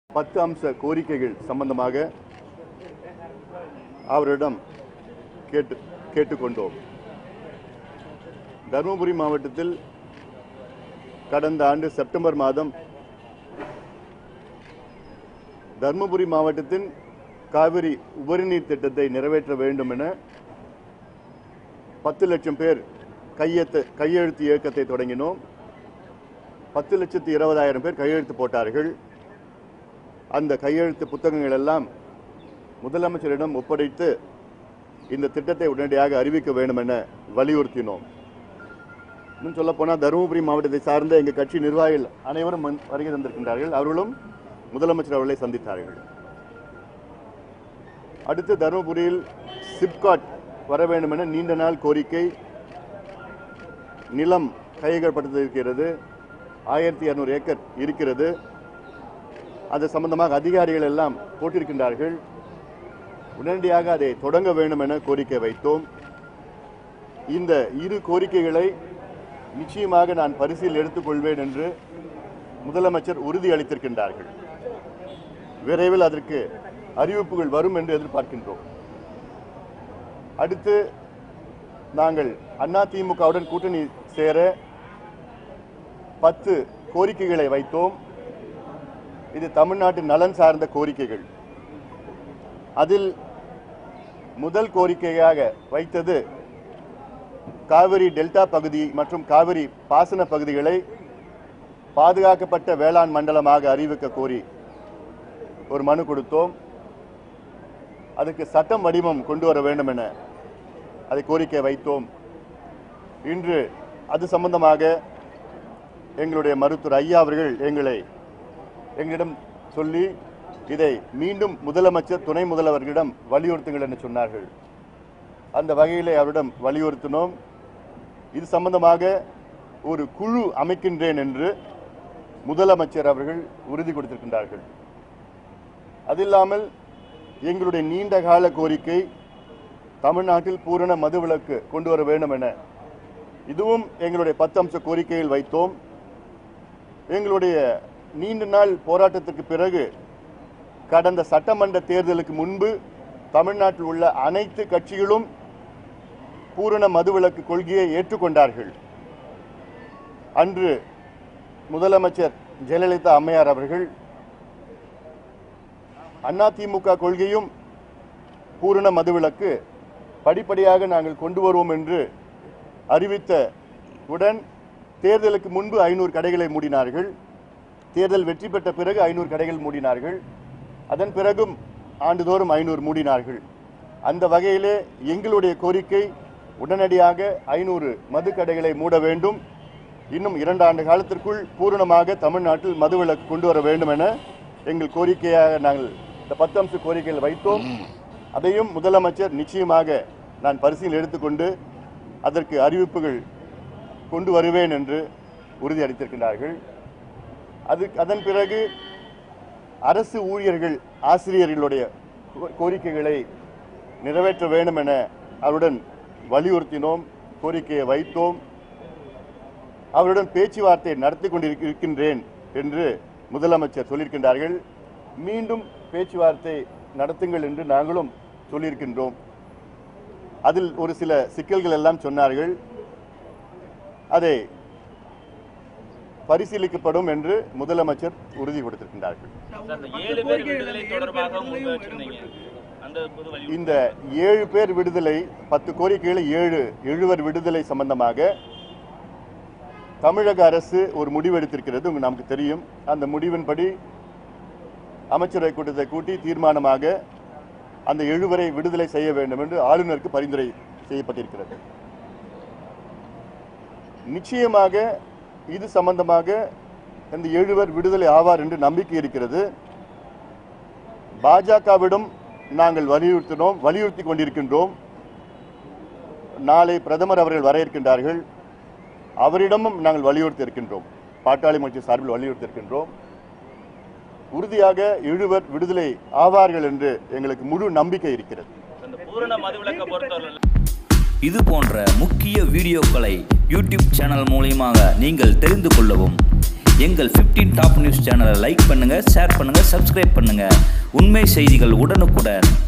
பத்து அம்ச கோரிக்கைகள் சம்பந்தமாக அவரிடம் கேட்டு கேட்டுக்கொண்டோம் தருமபுரி மாவட்டத்தில் கடந்த ஆண்டு செப்டம்பர் மாதம் தருமபுரி மாவட்டத்தின் காவிரி உபரிநீர் திட்டத்தை நிறைவேற்ற வேண்டும் என பத்து லட்சம் பேர் கையெழுத்து கையெழுத்து இயக்கத்தை தொடங்கினோம் பத்து லட்சத்து இருபதாயிரம் பேர் கையெழுத்து போட்டார்கள் அந்த கையெழுத்து புத்தகங்கள் எல்லாம் முதலமைச்சரிடம் ஒப்படைத்து இந்த திட்டத்தை உடனடியாக அறிவிக்க வேண்டும் என வலியுறுத்தினோம் இன்னும் சொல்ல போனால் தருமபுரி மாவட்டத்தை சார்ந்த எங்கள் கட்சி நிர்வாகிகள் அனைவரும் வந்து- வருகை தந்திருக்கின்றார்கள் அவர்களும் முதலமைச்சர் அவர்களை சந்தித்தார்கள் அடுத்து தருமபுரியில் சிப்காட் வர வேண்டும் என நீண்ட நாள் கோரிக்கை நிலம் கையகப்படுத்தியிருக்கிறது ஆயிரத்தி இரநூறு ஏக்கர் இருக்கிறது அது சம்பந்தமாக அதிகாரிகள் எல்லாம் போட்டிருக்கின்றார்கள் உடனடியாக அதை தொடங்க வேண்டும் என கோரிக்கை வைத்தோம் இந்த இரு கோரிக்கைகளை நிச்சயமாக நான் பரிசீல் எடுத்துக்கொள்வேன் என்று முதலமைச்சர் உறுதி அளித்திருக்கின்றார்கள் விரைவில் அதற்கு அறிவிப்புகள் வரும் என்று எதிர்பார்க்கின்றோம் அடுத்து நாங்கள் அதிமுகவுடன் கூட்டணி சேர பத்து கோரிக்கைகளை வைத்தோம் இது தமிழ்நாட்டின் நலன் சார்ந்த கோரிக்கைகள் அதில் முதல் கோரிக்கையாக வைத்தது காவிரி டெல்டா பகுதி மற்றும் காவிரி பாசன பகுதிகளை பாதுகாக்கப்பட்ட வேளாண் மண்டலமாக அறிவிக்க கோரி ஒரு மனு கொடுத்தோம் அதுக்கு சட்டம் வடிவம் கொண்டு வர வேண்டும் என அதை கோரிக்கை வைத்தோம் இன்று அது சம்பந்தமாக எங்களுடைய மருத்துவர் ஐயா அவர்கள் எங்களை எங்களிடம் சொல்லி இதை மீண்டும் முதலமைச்சர் துணை முதல்வர்களிடம் வலியுறுத்துங்கள் என்று சொன்னார்கள் அந்த வகையிலே அவரிடம் வலியுறுத்தினோம் இது சம்பந்தமாக ஒரு குழு அமைக்கின்றேன் என்று முதலமைச்சர் அவர்கள் உறுதி கொடுத்திருக்கின்றார்கள் அது இல்லாமல் எங்களுடைய நீண்ட கால கோரிக்கை தமிழ்நாட்டில் பூரண மதுவிலக்கு கொண்டு வர வேண்டும் என இதுவும் எங்களுடைய பத்து அம்ச கோரிக்கையில் வைத்தோம் எங்களுடைய நீண்ட நாள் போராட்டத்திற்கு பிறகு கடந்த சட்டமன்ற தேர்தலுக்கு முன்பு தமிழ்நாட்டில் உள்ள அனைத்து கட்சிகளும் பூரண மதுவிலக்கு கொள்கையை ஏற்றுக்கொண்டார்கள் அன்று முதலமைச்சர் ஜெயலலிதா அம்மையார் அவர்கள் அதிமுக கொள்கையும் பூரண மதுவிலக்கு படிப்படியாக நாங்கள் கொண்டு வருவோம் என்று அறிவித்த உடன் தேர்தலுக்கு முன்பு ஐநூறு கடைகளை மூடினார்கள் தேர்தல் வெற்றி பெற்ற பிறகு ஐநூறு கடைகள் மூடினார்கள் அதன் பிறகும் ஆண்டுதோறும் ஐநூறு மூடினார்கள் அந்த வகையிலே எங்களுடைய கோரிக்கை உடனடியாக ஐநூறு மது கடைகளை மூட வேண்டும் இன்னும் இரண்டு ஆண்டு காலத்திற்குள் பூரணமாக தமிழ்நாட்டில் மதுவிலக்கு கொண்டு வர வேண்டும் என எங்கள் கோரிக்கையாக நாங்கள் இந்த பத்து அம்ச கோரிக்கைகள் வைத்தோம் அதையும் முதலமைச்சர் நிச்சயமாக நான் பரிசீலனை எடுத்துக்கொண்டு அதற்கு அறிவிப்புகள் கொண்டு வருவேன் என்று உறுதி அளித்திருக்கின்றார்கள் அது அதன் பிறகு அரசு ஊழியர்கள் ஆசிரியர்களுடைய கோ- கோரிக்கைகளை நிறைவேற்ற வேண்டும் என அவருடன் வலியுறுத்தினோம் கோரிக்கையை வைத்தோம் அவருடன் பேச்சுவார்த்தை நடத்தி கொண்டிருக்கின்றேன் என்று முதலமைச்சர் சொல்லியிருக்கின்றார்கள் மீண்டும் பேச்சுவார்த்தை நடத்துங்கள் என்று நாங்களும் சொல்லியிருக்கின்றோம் அதில் ஒரு சில சிக்கல்கள் எல்லாம் சொன்னார்கள் அதை பரிசீலிக்கப்படும் என்று முதலமைச்சர் உறுதி கொடுத்திருக்கின்றார்கள் சார், அந்த ஏழு பேர் விடுதலை தொடர்பாக முன்பு வச்சிருந்தீங்க அந்த பொது வழி இந்த ஏழு பேர் விடுதலை பத்து கோரிக்கைகள் ஏழு எழுவர் விடுதலை சம்பந்தமாக தமிழக அரசு ஒரு முடிவு எடுத்திருக்கிறது உங்க நமக்கு தெரியும் அந்த முடிவின்படி அமைச்சரவை கூட்டத்தை கூட்டி தீர்மானமாக அந்த எழுவரை விடுதலை செய்ய வேண்டும் என்று ஆளுநருக்கு பரிந்துரை செய்யப்பட்டிருக்கிறது நிச்சயமாக இது சம்பந்தமாக இந்த எழுவர் விடுதலை ஆவார் என்று நம்பிக்கை இருக்கிறது பாஜகவிடம் நாங்கள் வலியுறுத்தினோம் வலியுறுத்தி கொண்டிருக்கின்றோம் நாளை பிரதமர் அவர்கள் வர இருக்கின்றார்கள் அவரிடமும் நாங்கள் வலியுறுத்தி இருக்கின்றோம் பாட்டாளி மக்கள் சார்பில் வலியுறுத்தி இருக்கின்றோம் உறுதியாக எழுவர் விடுதலை ஆவார்கள் என்று எங்களுக்கு முழு நம்பிக்கை இருக்கிறது அந்த பூரண மதுவிலக்கை பொறுத்தவரை இது போன்ற முக்கிய வீடியோக்களை யூடியூப் சேனல் மூலியமாக நீங்கள் தெரிந்து கொள்ளவும் எங்கள் 15 டாப் நியூஸ் சேனலை லைக் பண்ணுங்கள் ஷேர் பண்ணுங்கள் சப்ஸ்கிரைப் பண்ணுங்கள் உண்மை செய்திகள் உடனுக்குடன்